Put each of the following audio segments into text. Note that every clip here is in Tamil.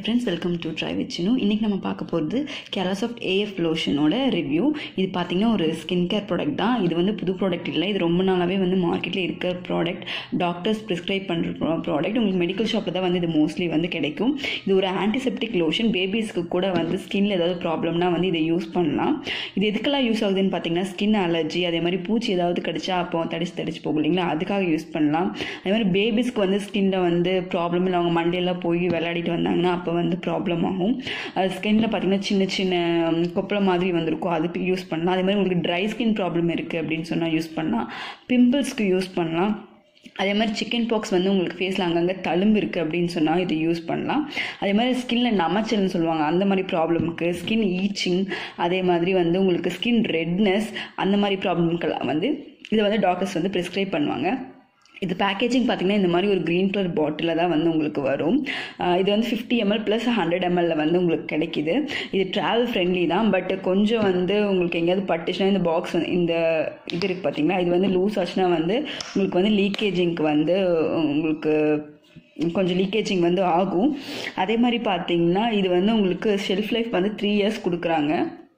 ஃப்ரெண்ட்ஸ் வெல்கம் டு ட்ரை விச்சினு இன்றைக்கி நம்ம பார்க்க போகிறது கேராசாஃப்ட் ஏஎஃப் லோஷனோட ரிவ்யூ இது பார்த்திங்கன்னா ஒரு ஸ்கின் கேர் ப்ராடக்ட் தான் இது வந்து புது ப்ராடக்ட் இல்லை இது ரொம்ப நாளாகவே வந்து மார்க்கெட்டில் இருக்கிற ப்ராடக்ட் டாக்டர்ஸ் ப்ரிஸ்கிரைப் பண்ணுற ப்ராடக்ட் உங்களுக்கு மெடிக்கல் ஷாப்பில் தான் வந்து இது மோஸ்ட்லி வந்து கிடைக்கும் இது ஒரு ஆன்டிசெப்டிக் லோஷன் பேபிஸ்க்கு கூட வந்து ஸ்கின்ல ஏதாவது ப்ராப்ளம்னா வந்து இதை யூஸ் பண்ணலாம் இது எதுக்கெல்லாம் யூஸ் ஆகுதுன்னு பார்த்தீங்கன்னா ஸ்கின் அலர்ஜி அதே மாதிரி பூச்சி ஏதாவது கடிச்சா அப்போ தடிச்சு தடிச்சு போகும் இல்லைங்களா அதுக்காக யூஸ் பண்ணலாம் அதே மாதிரி பேபிஸ்க்கு வந்து ஸ்கின்ல வந்து ப்ராப்ளம் இல்லை அவங்க மண்டையெல்லாம் போய் விளையாடிட்டு வந்தாங்கன்னா அப்போ வந்து ப்ராப்ளம் ஆகும் அது ஸ்கின்ல பார்த்தீங்கன்னா சின்ன சின்ன ம், கொப்பளை மாதிரி வந்திருக்கும் அதுக்கு யூஸ் பண்ணலாம் அதே மாதிரி உங்களுக்கு ட்ரை ஸ்கின் ப்ராப்ளம் இருக்குது அப்படின்னு சொன்னால் யூஸ் பண்ணலாம் பிம்பிள்ஸ்க்கு யூஸ் பண்ணலாம் அதே மாதிரி சிக்கன் பாக்ஸ் வந்து உங்களுக்கு ஃபேஸில் அங்கங்கே தழும்பு இருக்குது அப்படின்னு சொன்னால் இது யூஸ் பண்ணலாம் அதே மாதிரி ஸ்கின்ல நமச்சல்னு சொல்லுவாங்க அந்த மாதிரி ப்ராப்ளமுக்கு ஸ்கின் ஈச்சிங் அதே மாதிரி வந்து உங்களுக்கு ஸ்கின் ரெட்னஸ் அந்த மாதிரி ப்ராப்ளம்க்கெல்லாம் வந்து இதை வந்து டாக்டர்ஸ் வந்து ப்ரிஸ்கிரைப் பண்ணுவாங்க இது பேக்கேஜிங் பார்த்தீங்கன்னா இந்த மாதிரி ஒரு க்ரீன் கலர் பாட்டிலில் தான் வந்து உங்களுக்கு வரும் ஆஹ் இது வந்து ஃபிஃப்டி எம்எல் ப்ளஸ் ஹண்ட்ரட் எம்எல்ல வந்து உங்களுக்கு கிடைக்கிது இது ட்ராவல் ஃப்ரெண்ட்லி தான் பட் கொஞ்சம் வந்து உங்களுக்கு எங்கேயாவது பட்டுச்சுன்னா இந்த பாக்ஸ் வந்து இந்த இது இருக்குது பார்த்தீங்களா இது வந்து லூஸ் ஆச்சுன்னா வந்து உங்களுக்கு வந்து லீக்கேஜிங்க்கு வந்து உங்களுக்கு கொஞ்சம் லீக்கேஜிங் வந்து ஆகும் அதே மாதிரி பார்த்தீங்கன்னா இது வந்து உங்களுக்கு ஷெல்ஃப் லைஃப் வந்து த்ரீ இயர்ஸ் கொடுக்குறாங்க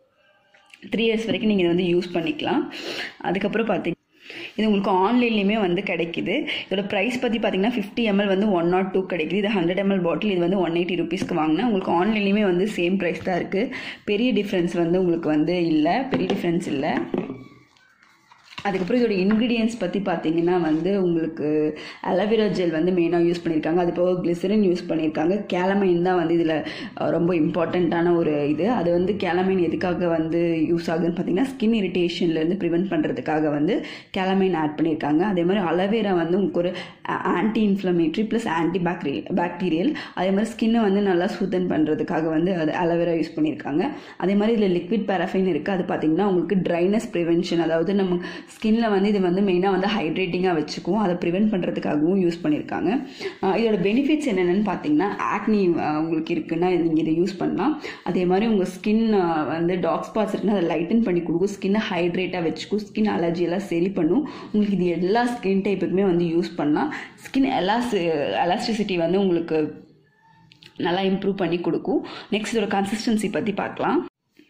த்ரீ இயர்ஸ் வரைக்கும் நீங்கள் இதை வந்து யூஸ் பண்ணிக்கலாம் அதுக்கப்புறம் பார்த்தீங்க இது உங்களுக்கு ஆன்லைன்லேயுமே வந்து கிடைக்குது இதோட ப்ரைஸ் பற்றி பார்த்தீங்கன்னா ஃபிஃப்டி எம்எல் வந்து ஒன் நாட் டூ கிடைக்குது இது ஹண்ட்ரட் எம்எல் பாட்டில் இது வந்து ஒன் எயிட்டி ருபீஸ்க்கு வாங்கினா உங்களுக்கு ஆன்லைன்லேயுமே வந்து சேம் ப்ரைஸ் தான் இருக்குது பெரிய டிஃப்ரென்ஸ் வந்து உங்களுக்கு வந்து இல்லை பெரிய டிஃப்ரென்ஸ் இல்லை அதுக்கப்புறம் இதோட இன்க்ரீடியன்ஸ் பற்றி பார்த்தீங்கன்னா வந்து உங்களுக்கு அலோவேரா ஜெல் வந்து மெயினாக யூஸ் பண்ணியிருக்காங்க அது போக கிளிசரின் யூஸ் பண்ணியிருக்காங்க கேலமைன் தான் வந்து இதில் ரொம்ப இம்பார்ட்டண்ட்டான ஒரு இது அது வந்து கேலமைன் எதுக்காக வந்து யூஸ் ஆகுதுன்னு பார்த்தீங்கன்னா ஸ்கின் இரிட்டேஷன்லேருந்து ப்ரிவென்ட் பண்ணுறதுக்காக வந்து கேலமைன் ஆட் பண்ணியிருக்காங்க அதே மாதிரி அலோவேரா வந்து உங்களுக்கு ஒரு ஆன்டி இன்ஃப்ளமேட்ரி ப்ளஸ் ஆன்டி பாக்டீரி பாக்டீரியல் அதே மாதிரி ஸ்கின்னை வந்து நல்லா சுத்தன் பண்ணுறதுக்காக வந்து அது அலோவேரா யூஸ் பண்ணியிருக்காங்க அதே மாதிரி இதில் லிக்விட் பேரஃபைன் இருக்குது அது பார்த்தீங்கன்னா உங்களுக்கு ட்ரைனஸ் ப்ரிவென்ஷன் அதாவது நம்ம ஸ்கின்ல வந்து இது வந்து மெயினாக வந்து ஹைட்ரேட்டிங்காக வச்சுக்கும் அதை ப்ரிவென்ட் பண்ணுறதுக்காகவும் யூஸ் பண்ணியிருக்காங்க ஆஹ் இதோட பெனிஃபிட்ஸ் என்னென்னு பார்த்தீங்கன்னா ஆக்னி உங்களுக்கு இருக்குன்னா நீங்கள் இதை யூஸ் பண்ணலாம் அதே மாதிரி உங்கள் ஸ்கின் வந்து டாக் ஸ்பாட்ஸ் இருக்குன்னா அதை லைட்டன் பண்ணி கொடுக்கும் ஸ்கின்னை ஹைட்ரேட்டாக வச்சுக்கும் ஸ்கின் அலர்ஜி எல்லாம் சரி பண்ணும் உங்களுக்கு இது எல்லா ஸ்கின் டைப்புக்குமே வந்து யூஸ் பண்ணலாம் ஸ்கின் எலாஸ் எலாஸ்டிசிட்டி வந்து உங்களுக்கு நல்லா இம்ப்ரூவ் பண்ணி கொடுக்கும் நெக்ஸ்ட் இதோட கன்சிஸ்டன்சி பற்றி பார்க்கலாம்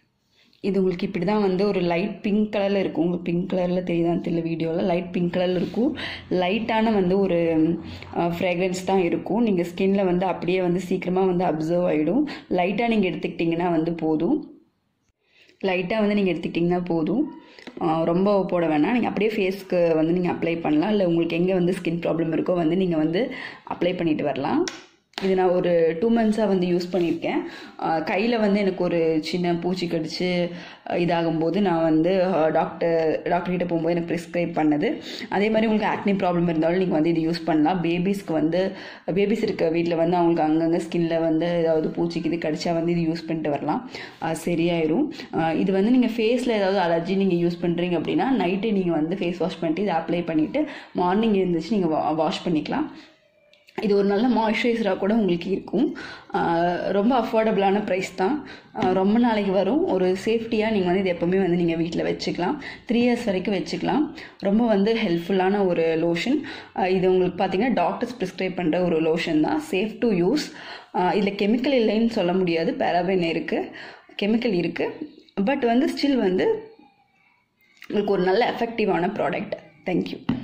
இது உங்களுக்கு இப்படி தான் வந்து ஒரு லைட் பிங்க் கலரில் இருக்கும் உங்களுக்கு பிங்க் கலரில் தெரியுதான்னு தெரியல வீடியோவில் லைட் பிங்க் கலரில் இருக்கும் லைட்டான வந்து ஒரு ஃப்ரேக்ரன்ஸ் தான் இருக்கும் நீங்கள் ஸ்கின்ல வந்து அப்படியே வந்து சீக்கிரமாக வந்து அப்சர்வ் ஆகிடும் லைட்டாக நீங்கள் எடுத்துக்கிட்டிங்கன்னா வந்து போதும் லைட்டாக வந்து நீங்கள் எடுத்துக்கிட்டிங்கன்னா போதும் ஆஹ் ரொம்ப போட வேணாம் நீங்கள் அப்படியே ஃபேஸ்க்கு வந்து நீங்கள் அப்ளை பண்ணலாம் இல்லை உங்களுக்கு எங்கே வந்து ஸ்கின் ப்ராப்ளம் இருக்கோ வந்து நீங்கள் வந்து அப்ளை பண்ணிட்டு வரலாம் இது நான் ஒரு டூ மந்த்ஸாக வந்து யூஸ் பண்ணியிருக்கேன் கையில் வந்து எனக்கு ஒரு சின்ன பூச்சி கடிச்சு அஹ் இதாகும்போது நான் வந்து டாக்டர் டாக்டர்கிட்ட போகும்போது எனக்கு ப்ரிஸ்கிரைப் பண்ணது அதே மாதிரி உங்களுக்கு ஆக்னி ப்ராப்ளம் இருந்தாலும் நீங்கள் வந்து இது யூஸ் பண்ணலாம் பேபிஸ்க்கு வந்து பேபிஸ் இருக்க வீட்டில் வந்து அவங்களுக்கு அங்கங்கே ஸ்கின்ல வந்து ஏதாவது பூச்சிக்கு இது கடிச்சா வந்து இது யூஸ் பண்ணிட்டு வரலாம் அஹ் சரியாயிரும் அஹ் இது வந்து நீங்கள் ஃபேஸில் ஏதாவது அலர்ஜி நீங்கள் யூஸ் பண்ணுறீங்க அப்படின்னா நைட்டே நீங்கள் வந்து ஃபேஸ் வாஷ் பண்ணிட்டு இதை அப்ளை பண்ணிவிட்டு மார்னிங் இருந்துச்சு நீங்கள் வாஷ் பண்ணிக்கலாம் இது ஒரு நல்ல மாய்ஸ்சரைசராக கூட உங்களுக்கு இருக்கும் ஆஹ் ரொம்ப அஃபோர்டபுளான ப்ரைஸ் தான் ஆஹ் ரொம்ப நாளைக்கு வரும் ஒரு சேஃப்டியாக நீங்கள் வந்து இது எப்போவுமே வந்து நீங்கள் வீட்டில் வச்சுக்கலாம் த்ரீ இயர்ஸ் வரைக்கும் வச்சுக்கலாம் ரொம்ப வந்து ஹெல்ப்ஃபுல்லான ஒரு லோஷன் இது உங்களுக்கு பார்த்தீங்கன்னா டாக்டர்ஸ் ப்ரிஸ்கிரைப் பண்ணுற ஒரு லோஷன் தான் சேஃப் டு யூஸ் இதில் கெமிக்கல் இல்லைன்னு சொல்ல முடியாது பேராபென் இருக்குது கெமிக்கல் இருக்குது பட் வந்து ஸ்டில் வந்து உங்களுக்கு ஒரு நல்ல எஃபெக்டிவான ப்ராடக்ட் தேங்க்யூ